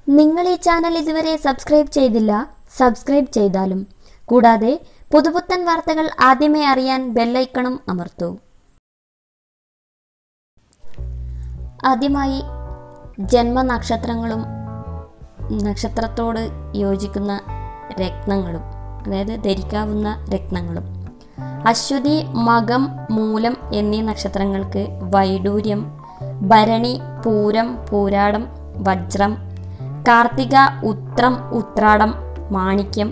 നിങ്ങൾ ഈ ചാനൽ ഇതുവരെ സബ്സ്ക്രൈബ് ചെയ്തില്ല സബ്സ്ക്രൈബ് ചെയ്താലും കൂടാതെ പുതുപുത്തൻ വാർത്തകൾ ആദ്യമേ അറിയാൻ ബെല്ലൈക്കണും അമർത്തൂ ആദ്യമായി ജന്മനക്ഷത്രങ്ങളും നക്ഷത്രത്തോട് യോജിക്കുന്ന രത്നങ്ങളും അതായത് ധരിക്കാവുന്ന രത്നങ്ങളും അശ്വതി മകം മൂലം എന്നീ നക്ഷത്രങ്ങൾക്ക് വൈഡൂര്യം ഭരണി പൂരം പൂരാടം വജ്രം കാർത്തിക ഉത്രം ഉത്രാടം മാണിക്യം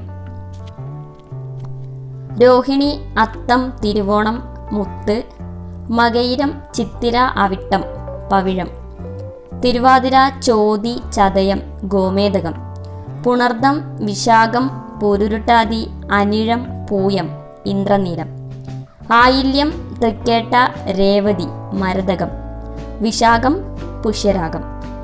രോഹിണി അത്തം തിരുവോണം മുത്ത് മകയിരം ചിത്തിര അവിട്ടം പവിഴം തിരുവാതിര ചോതി ചതയം ഗോമേതകം പുണർദം വിശാഖം പൊരുരുട്ടാതി അനിഴം പൂയം ഇന്ദ്രനീലം ആയില്യം തൃക്കേട്ട രേവതി മരതകം വിശാഖം പുഷ്യരാഗം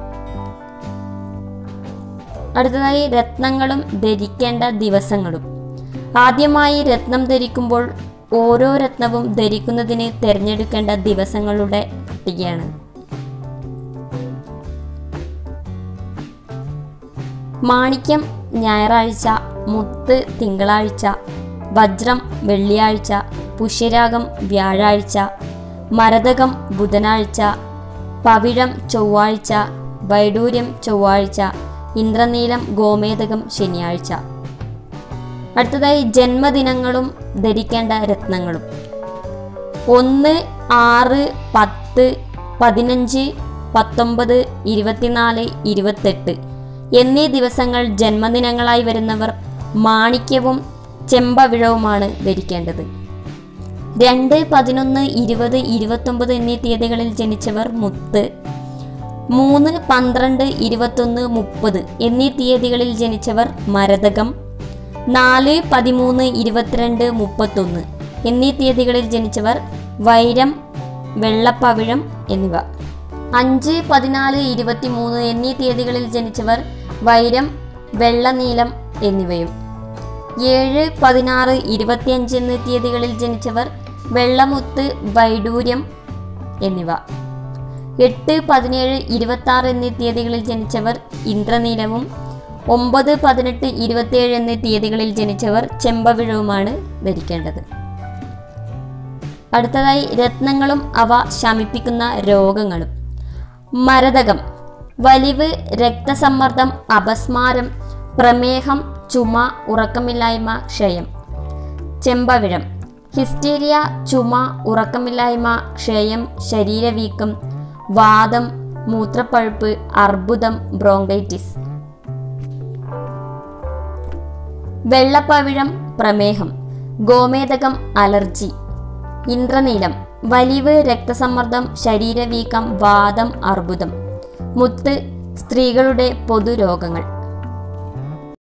അടുത്തതായി രത്നങ്ങളും ധരിക്കേണ്ട ദിവസങ്ങളും ആദ്യമായി രത്നം ധരിക്കുമ്പോൾ ഓരോ രത്നവും ധരിക്കുന്നതിന് തിരഞ്ഞെടുക്കേണ്ട ദിവസങ്ങളുടെ പട്ടികയാണ് മാണിക്യം ഞായറാഴ്ച മുത്ത് തിങ്കളാഴ്ച വജ്രം വെള്ളിയാഴ്ച പുഷ്യരാഗം വ്യാഴാഴ്ച മരതകം ബുധനാഴ്ച പവിഴം ചൊവ്വാഴ്ച വൈഡൂര്യം ചൊവ്വാഴ്ച ഇന്ദ്രനീലം ഗോമേതകം ശനിയാഴ്ച അടുത്തതായി ജന്മദിനങ്ങളും ധരിക്കേണ്ട രത്നങ്ങളും ഒന്ന് ആറ് പത്ത് പതിനഞ്ച് പത്തൊമ്പത് ഇരുപത്തിനാല് ഇരുപത്തെട്ട് എന്നീ ദിവസങ്ങൾ ജന്മദിനങ്ങളായി വരുന്നവർ മാണിക്യവും ചെമ്പവിഴവുമാണ് ധരിക്കേണ്ടത് രണ്ട് പതിനൊന്ന് ഇരുപത് ഇരുപത്തൊമ്പത് എന്നീ തീയതികളിൽ ജനിച്ചവർ മുത്ത് മൂന്ന് പന്ത്രണ്ട് ഇരുപത്തൊന്ന് മുപ്പത് എന്നീ തീയതികളിൽ ജനിച്ചവർ മരതകം നാല് പതിമൂന്ന് ഇരുപത്തിരണ്ട് മുപ്പത്തൊന്ന് എന്നീ തീയതികളിൽ ജനിച്ചവർ വൈരം വെള്ളപ്പവിഴം എന്നിവ അഞ്ച് പതിനാല് ഇരുപത്തിമൂന്ന് എന്നീ തീയതികളിൽ ജനിച്ചവർ വൈരം വെള്ളനീലം എന്നിവയും ഏഴ് പതിനാറ് ഇരുപത്തിയഞ്ച് എന്നീ തീയതികളിൽ ജനിച്ചവർ വെള്ളമുത്ത് വൈഡൂര്യം എന്നിവ എട്ട് പതിനേഴ് ഇരുപത്തി ആറ് എന്നീ തീയതികളിൽ ജനിച്ചവർ ഇന്ദ്രനീലവും ഒമ്പത് പതിനെട്ട് ഇരുപത്തിയേഴ് എന്നീ തീയതികളിൽ ജനിച്ചവർ ചെമ്പവിഴവുമാണ് ധരിക്കേണ്ടത് അടുത്തതായി രത്നങ്ങളും അവ ശമിപ്പിക്കുന്ന രോഗങ്ങളും മരതകം വലിവ് രക്തസമ്മർദ്ദം അപസ്മാരം പ്രമേഹം ചുമ ഉറക്കമില്ലായ്മ ക്ഷയം ചെമ്പവിഴം ഹിസ്റ്റീരിയ ചുമ ഉറക്കമില്ലായ്മ ക്ഷയം ശരീരവീക്കം വാദം മൂത്രപ്പഴുപ്പ് അർബുദം ബ്രോങ്കൈറ്റിസ് വെള്ളപ്പവിഴം പ്രമേഹം ഗോമേതകം അലർജി ഇന്ദ്രനീലം വലിവ് രക്തസമ്മർദ്ദം ശരീരവീക്കം വാദം അർബുദം മുത്ത് സ്ത്രീകളുടെ പൊതുരോഗങ്ങൾ